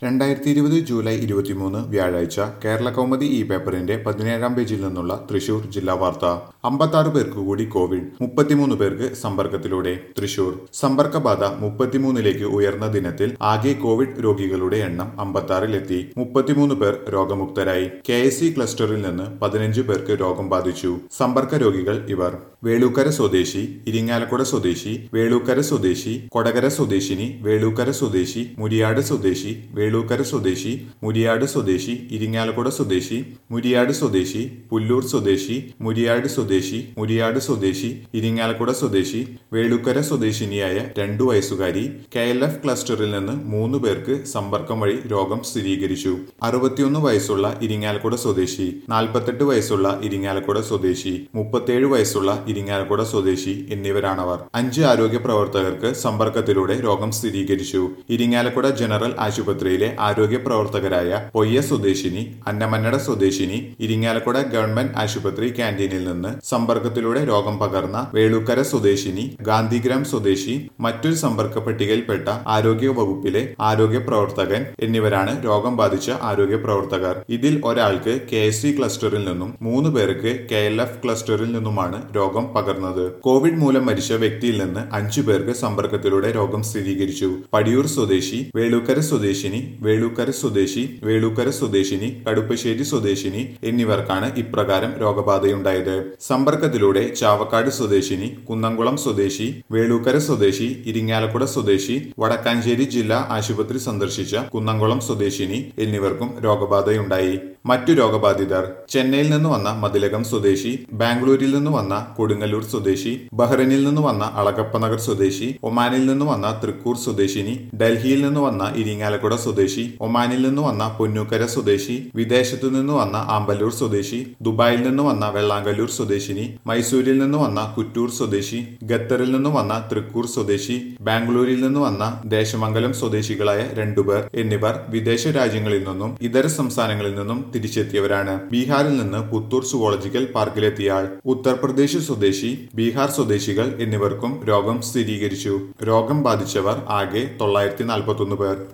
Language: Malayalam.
രണ്ടായിരത്തി ഇരുപത് ജൂലൈ ഇരുപത്തിമൂന്ന് വ്യാഴാഴ്ച കേരള കൗമുദി ഈ പേപ്പറിന്റെ പതിനേഴാം പേജിൽ നിന്നുള്ള തൃശൂർ ജില്ലാ വാർത്ത അമ്പത്താറ് പേർക്ക് കൂടി കോവിഡ് മുപ്പത്തിമൂന്ന് പേർക്ക് സമ്പർക്കത്തിലൂടെ തൃശൂർ സമ്പർക്കബാധ മുപ്പത്തിമൂന്നിലേക്ക് ഉയർന്ന ദിനത്തിൽ ആകെ കോവിഡ് രോഗികളുടെ എണ്ണം അമ്പത്താറിലെത്തി മുപ്പത്തിമൂന്ന് പേർ രോഗമുക്തരായി കെ എസ് സി ക്ലസ്റ്ററിൽ നിന്ന് പതിനഞ്ച് പേർക്ക് രോഗം ബാധിച്ചു സമ്പർക്ക രോഗികൾ ഇവർ വേളൂക്കര സ്വദേശി ഇരിങ്ങാലക്കുട സ്വദേശി വേളൂക്കര സ്വദേശി കൊടകര സ്വദേശിനി വേളൂക്കര സ്വദേശി മുരിയാട് സ്വദേശി വേളൂക്കര സ്വദേശി മുരിയാട് സ്വദേശി ഇരിങ്ങാലക്കുട സ്വദേശി മുരിയാട് സ്വദേശി പുല്ലൂർ സ്വദേശി മുരിയാട് സ്വദേശി മുരിയാട് സ്വദേശി ഇരിങ്ങാലക്കുട സ്വദേശി വേളൂക്കര സ്വദേശിനിയായ രണ്ടു വയസ്സുകാരി കെ എൽ എഫ് ക്ലസ്റ്ററിൽ നിന്ന് മൂന്ന് പേർക്ക് സമ്പർക്കം വഴി രോഗം സ്ഥിരീകരിച്ചു അറുപത്തിയൊന്ന് വയസ്സുള്ള ഇരിങ്ങാലക്കുട സ്വദേശി നാൽപ്പത്തെട്ട് വയസ്സുള്ള ഇരിങ്ങാലക്കുട സ്വദേശി മുപ്പത്തേഴ് വയസ്സുള്ള ഇരിങ്ങാലക്കുട സ്വദേശി എന്നിവരാണവർ അഞ്ച് ആരോഗ്യ പ്രവർത്തകർക്ക് സമ്പർക്കത്തിലൂടെ രോഗം സ്ഥിരീകരിച്ചു ഇരിങ്ങാലക്കുട ജനറൽ ആശുപത്രിയിലെ ആരോഗ്യ പ്രവർത്തകരായ പൊയ്യ സ്വദേശിനി അന്നമന്നട സ്വദേശിനി ഇരിങ്ങാലക്കുട ഗവൺമെന്റ് ആശുപത്രി ക്യാന്റീനിൽ നിന്ന് സമ്പർക്കത്തിലൂടെ രോഗം പകർന്ന വേളൂക്കര സ്വദേശിനി ഗാന്ധിഗ്രാം സ്വദേശി മറ്റൊരു സമ്പർക്ക പട്ടികയിൽപ്പെട്ട ആരോഗ്യ വകുപ്പിലെ ആരോഗ്യ പ്രവർത്തകൻ എന്നിവരാണ് രോഗം ബാധിച്ച ആരോഗ്യ പ്രവർത്തകർ ഇതിൽ ഒരാൾക്ക് കെ എസ് സി ക്ലസ്റ്ററിൽ നിന്നും മൂന്ന് പേർക്ക് കെ എൽ എഫ് ക്ലസ്റ്ററിൽ നിന്നുമാണ് രോഗം പകർന്നത് കോവിഡ് മൂലം മരിച്ച വ്യക്തിയിൽ നിന്ന് അഞ്ചു പേർക്ക് സമ്പർക്കത്തിലൂടെ രോഗം സ്ഥിരീകരിച്ചു പടിയൂർ സ്വദേശി വേളൂക്കര സ്വദേശിനി വേളൂക്കര സ്വദേശി വേളൂക്കര സ്വദേശിനി കടുപ്പശ്ശേരി സ്വദേശിനി എന്നിവർക്കാണ് ഇപ്രകാരം രോഗബാധയുണ്ടായത് സമ്പർക്കത്തിലൂടെ ചാവക്കാട് സ്വദേശിനി കുന്നംകുളം സ്വദേശി വേളൂക്കര സ്വദേശി ഇരിങ്ങാലക്കുട സ്വദേശി വടക്കാഞ്ചേരി ജില്ലാ ആശുപത്രി സന്ദർശിച്ച കുന്നംകുളം സ്വദേശിനി എന്നിവർക്കും രോഗബാധയുണ്ടായി മറ്റു രോഗബാധിതർ ചെന്നൈയിൽ നിന്ന് വന്ന മതിലകം സ്വദേശി ബാംഗ്ലൂരിൽ നിന്ന് വന്ന കൊടുങ്ങല്ലൂർ സ്വദേശി ബഹ്റൈനിൽ നിന്ന് വന്ന അളകപ്പനഗർ സ്വദേശി ഒമാനിൽ നിന്ന് വന്ന തൃക്കൂർ സ്വദേശിനി ഡൽഹിയിൽ നിന്ന് വന്ന ഇരിങ്ങാലക്കുട സ്വദേശി ഒമാനിൽ നിന്ന് വന്ന പൊന്നൂക്കര സ്വദേശി വിദേശത്തു നിന്ന് വന്ന ആമ്പല്ലൂർ സ്വദേശി ദുബായിൽ നിന്ന് വന്ന വെള്ളാങ്കല്ലൂർ സ്വദേശിനി മൈസൂരിൽ നിന്ന് വന്ന കുറ്റൂർ സ്വദേശി ഖത്തറിൽ നിന്ന് വന്ന തൃക്കൂർ സ്വദേശി ബാംഗ്ലൂരിൽ നിന്ന് വന്ന ദേശമംഗലം സ്വദേശികളായ രണ്ടുപേർ എന്നിവർ വിദേശ രാജ്യങ്ങളിൽ നിന്നും ഇതര സംസ്ഥാനങ്ങളിൽ നിന്നും തിരിച്ചെത്തിയവരാണ് ബീഹാറിൽ നിന്ന് പുത്തൂർ സുവോളജിക്കൽ പാർക്കിലെത്തിയ ആൾ ഉത്തർപ്രദേശ് സ്വദേശി ബീഹാർ സ്വദേശികൾ എന്നിവർക്കും രോഗം സ്ഥിരീകരിച്ചു രോഗം ബാധിച്ചവർ ആകെ തൊള്ളായിരത്തി നാൽപ്പത്തൊന്ന് പേർ